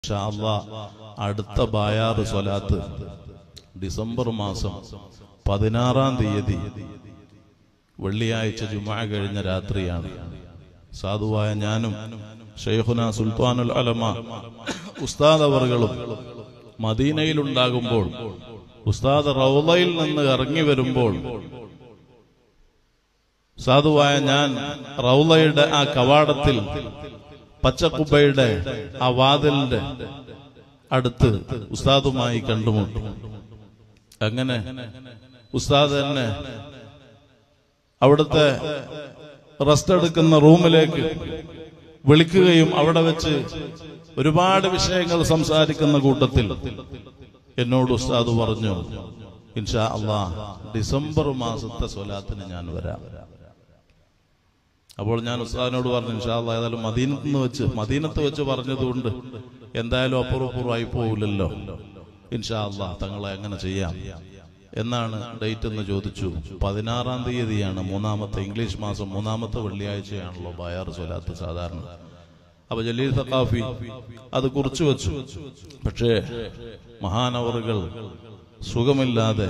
ഇൻഷാ അള്ളാ അടുത്ത ബായാറ് സ്വലാത്ത് ഡിസംബർ മാസം പതിനാറാം തീയതി വെള്ളിയാഴ്ച ജുമാ കഴിഞ്ഞ രാത്രിയാണ് സാധുവായ ഞാനും ഷെയ്ഖുന സുൽത്താനുൽ അലമ ഉസ്താദ് അവറുകളും മദീനയിലുണ്ടാകുമ്പോൾ ഉസ്താദ് റൗലയിൽ നിന്ന് ഇറങ്ങി വരുമ്പോൾ സാധുവായ ഞാൻ റൗലയുടെ ആ കവാടത്തിൽ പച്ചക്കുബയുടെ ആ വാതിലിന്റെ അടുത്ത് ഉസ്താദുമായി കണ്ടുമുട്ടും അങ്ങനെ ഉസ്താദ് തന്നെ അവിടുത്തെ റെസ്റ്റ് എടുക്കുന്ന റൂമിലേക്ക് വിളിക്കുകയും അവിടെ വെച്ച് ഒരുപാട് വിഷയങ്ങൾ സംസാരിക്കുന്ന കൂട്ടത്തിൽ എന്നോട് ഉസ്താദ് പറഞ്ഞു ഇൻഷാ അള്ളാ ഡിസംബർ മാസത്തെ സ്വലാത്തിന് ഞാൻ വരാം അപ്പോൾ ഞാൻ ഉസ്താദിനോട് പറഞ്ഞു ഇൻഷാ അള്ളാ ഏതായാലും മദീനത്ത് നിന്ന് വെച്ച് മദീനത്ത് വെച്ച് പറഞ്ഞതുകൊണ്ട് എന്തായാലും അപ്പുറപ്പുറമായി പോവില്ലല്ലോ ഇൻഷാ അള്ളാ തങ്ങളെ എങ്ങനെ ചെയ്യാം എന്നാണ് ഡേറ്റ് എന്ന് ചോദിച്ചു പതിനാറാം തീയതിയാണ് മൂന്നാമത്തെ ഇംഗ്ലീഷ് മാസം മൂന്നാമത്തെ വെള്ളിയാഴ്ചയാണല്ലോ ബയാർ സ്വലാത്ത് സാധാരണ അപ്പൊ ജലീൽ തക്കാഫി അത് കുറിച്ചു വെച്ചു പക്ഷേ മഹാനവറുകൾ സുഖമില്ലാതെ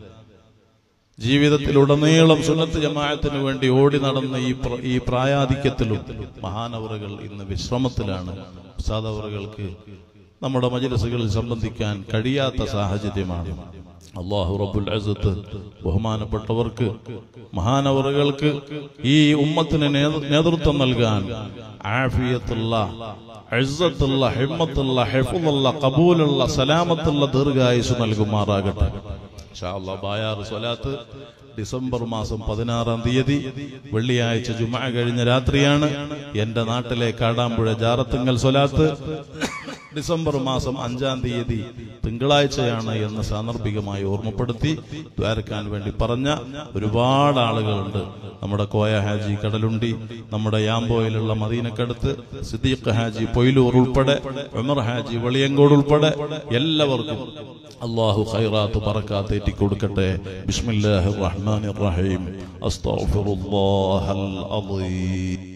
ജീവിതത്തിലുടനീളം സുന്നത്ത് ജമാഅത്തിന് വേണ്ടി ഓടി നടന്ന ഈ പ്ര- ഈ പ്രായാധിക്യത്തിലും മഹാനവറുകൾ ഇന്ന് വിശ്രമത്തിലാണ് ഉസ്താദവറുകൾക്ക് നമ്മുടെ മജിലസുകളിൽ സംബന്ധിക്കാൻ കഴിയാത്ത സാഹചര്യമാണ് അള്ളാഹു റബ്ബുൽ അസത്ത് ബഹുമാനപ്പെട്ടവർക്ക് മഹാനവറുകൾക്ക് ഈ ഉമ്മത്തിന് നേതൃ- നേതൃത്വം നൽകാൻ ആഫിയത്തുള്ള അഴ്സത്തുള്ള ഹിമ്മത്തുള്ള ഹെഫുള്ള കബൂലുള്ള സലാമത്തുള്ള ദീർഘായുസ് നൽകുമാറാകട്ടെ ഇൻഷാ അല്ലാഹ് ബായാറ് സ്വലാത്ത് ഡിസംബർ മാസം പതിനാറാം തീയതി വെള്ളിയാഴ്ച ജുമ കഴിഞ്ഞ രാത്രിയാണ് എന്റെ നാട്ടിലെ കാടാമ്പുഴ ജാറത്തുങ്കൽ സ്വലാത്ത് ഡിസംബർ മാസം അഞ്ചാം തീയതി തിങ്കളാഴ്ചയാണ് എന്ന് സാന്ദർഭികമായി ഓർമ്മപ്പെടുത്തി ദ്വാരക്കാൻ വേണ്ടി പറഞ്ഞ ഒരുപാട് ആളുകളുണ്ട് നമ്മുടെ കോയ ഹാജി കടലുണ്ടി നമ്മുടെ യാമ്പോയിലുള്ള മദീനക്കടുത്ത് സിദ്ദീഖ് ഹാജി പൊയിലൂർ ഉൾപ്പെടെ ഉമർ ഹാജി വെളിയങ്കോട് ഉൾപ്പെടെ എല്ലാവർക്കും അള്ളാഹു ഖൈറാത്ത് പറക്കാത്ത് ഏറ്റി കൊടുക്കട്ടെ ബിസ്മില്ലാഹിർ റഹ്മാനിർ റഹീം അസ്തഗ്ഫിറുല്ലാഹൽ അളീം